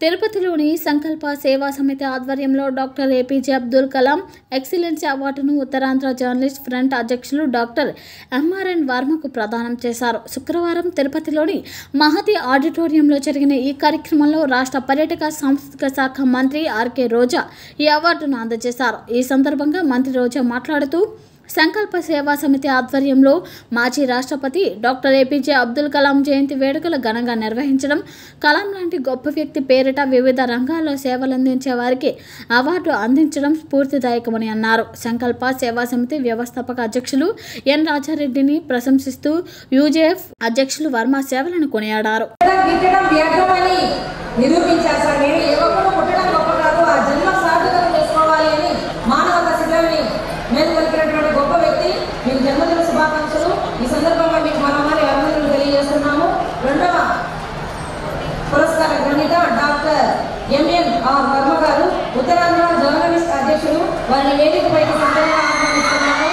తిరుపతిలోని సంకల్ప సేవా సమితి ఆధ్వర్యంలో doctor APJ Abdul Kalam excellency అవార్డును ఉత్తరాంధ్ర జర్నలిస్ట్ ఫ్రంట్ అధ్యక్షులు డాక్టర్ ఎంఆర్ఎన్ వర్మకు ప్రదానం చేశారు శుక్రవారం తిరుపతిలోని మహతి ఆడిటోరియంలో జరిగిన ఈ కార్యక్రమంలో రాష్ట్ర పర్యాటక సాంస్కృతిక శాఖ మంత్రి ఆర్కే రోజా ఈ అవార్డును అందజేశారు ఈ సందర్భంగా మంత్రి రోజా మాట్లాడుతూ సంకల్ప సేవా సమితి ఆధ్వర్యంలో మాజీ రాష్ట్రపతి డాక్టర్ ఏపీజే అబ్దుల్ కలాం జయంతి వేడుకలు ఘనంగా నిర్వహించడం కలాం లాంటి గొప్ప వ్యక్తి పేరిట వివిధ రంగాల్లో సేవలందించే వారికి అవార్డు అందించడం స్ఫూర్తిదాయకమని అన్నారు సంకల్ప సేవా సమితి వ్యవస్థాపక అధ్యక్షులు ఎన్ రాజారెడ్డిని ప్రశంసిస్తూ యూజేఎఫ్ అధ్యక్షులు వర్మ సేవలను కొనియాడారు గిట్టడం వ్యర్థమని నిరూపించారు సార్ నేను యువకుడు పుట్టడం గొప్ప కాదు ఆ జన్మ సార్థకత చేసుకోవాలి అని మానవత శిబిరాన్ని మేల్కొల్పినటువంటి గొప్ప వ్యక్తి మీకు జన్మదిన శుభాకాంక్షలు ఈ సందర్భంగా మీకు మరోమారి అభినందనలు తెలియజేస్తున్నాము రెండవ పురస్కార గ్రహీత డాక్టర్ ఎంఎన్ ఆర్ వర్మ గారు ఉత్తరాంధ్ర జర్నలిస్ట్ అధ్యక్షులు వారిని వేదికపైకి సందర్భంగా ఆహ్వానిస్తున్నాము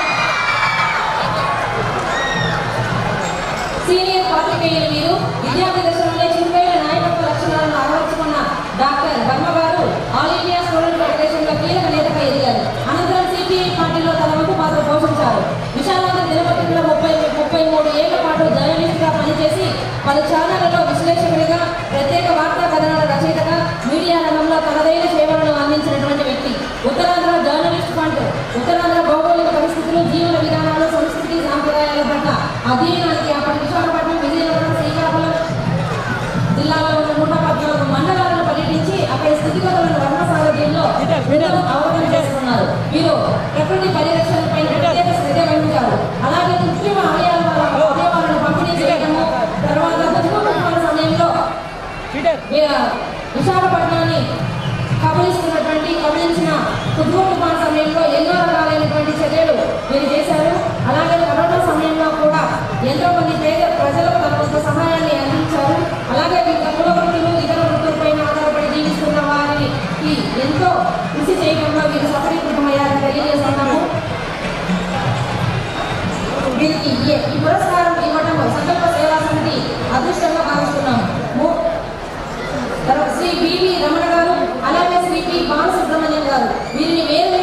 సీనియర్ పాత్రికేయులు మీరు విద్యార్థి దశలోనే చురుకైన నాయకత్వ లక్షణాలను అలవర్చుకున్న డాక్టర్ వర్మ గారు ఆల్ ఇండియా స్టూడెంట్ ఫెడరేషన్ లో కీలక నేతగా ఎదిగారు అనంతరం సిపిఐ పార్టీలో తన వంతు పాత్ర పోషించారు విశాలాంధ్ర దినపత్రికలో ముప్పై ముప్పై మూడు ఏళ్ల పాటు జర్నలిస్ట్ గా పనిచేసి పలు ఛానళ్లలో విశ్లేషకుడిగా ప్రత్యేక వార్తా కథనాల రచయితగా మీడియా రంగంలో తనదైన సేవలను అందించినటువంటి వ్యక్తి ఉత్తరాంధ్ర జర్నలిస్ట్ ఫండ్ ఉత్తరాంధ్ర భౌగోళిక పరిస్థితులు జీవన విధానాలు సంస్కృతి సాంప్రదాయాల పట్ల అధ్యయనానికి అప్పటి విశాఖపట్నం విజయనగరం శ్రీకాకుళం జిల్లాలో ఉన్న నూట పద్నాలుగు మండలాలను పర్యటించి అక్కడి స్థితిగతులను వర్ణ సారథ్యంలో ప్రజలను అవగాహన చేసుకున్నారు వీరు ప్రకృతి పరిరక్షణపై ప్రత్యేక శ్రద్ధ వహించారు అలాగే కృత్రిమ అవయవాల అవయవాలను పంపిణీ చేయడము తర్వాత దుష్ప్రభావాల సమయంలో వీ- విశాఖపట్నాన్ని కబలిస్తున్నటువంటి కబలించిన కుటుంబ తుఫాన్ సమయంలో ఎన్నో రకాలైనటువంటి చర్యలు వీరు చేశారు అలాగే కరోనా సమయంలో కూడా ఎంతో మంది పేద ప్రజలకు తన కొంత సహాయాన్ని అందించారు అలాగే వివిధ మూల వృత్తులు ఇతర వృత్తులపైన ఆధారపడి జీవిస్తున్న వారిని ఈ ఎంతో కృషి చేయడంలో వీరు సఫలీకృతమయ్యారని తెలియజేస్తున్నాము వీరికి ఈ- ఈ పురస్కారం ఇవ్వడం సంకల్ప సేవా సమితి అదృష్టంగా భావిస్తున్నాము ము- తర్వాత శ్రీ బివి రమణ గారు అలాగే శ్రీ పి బాలసుబ్రహ్మణ్యం గారు వీరిని వేరు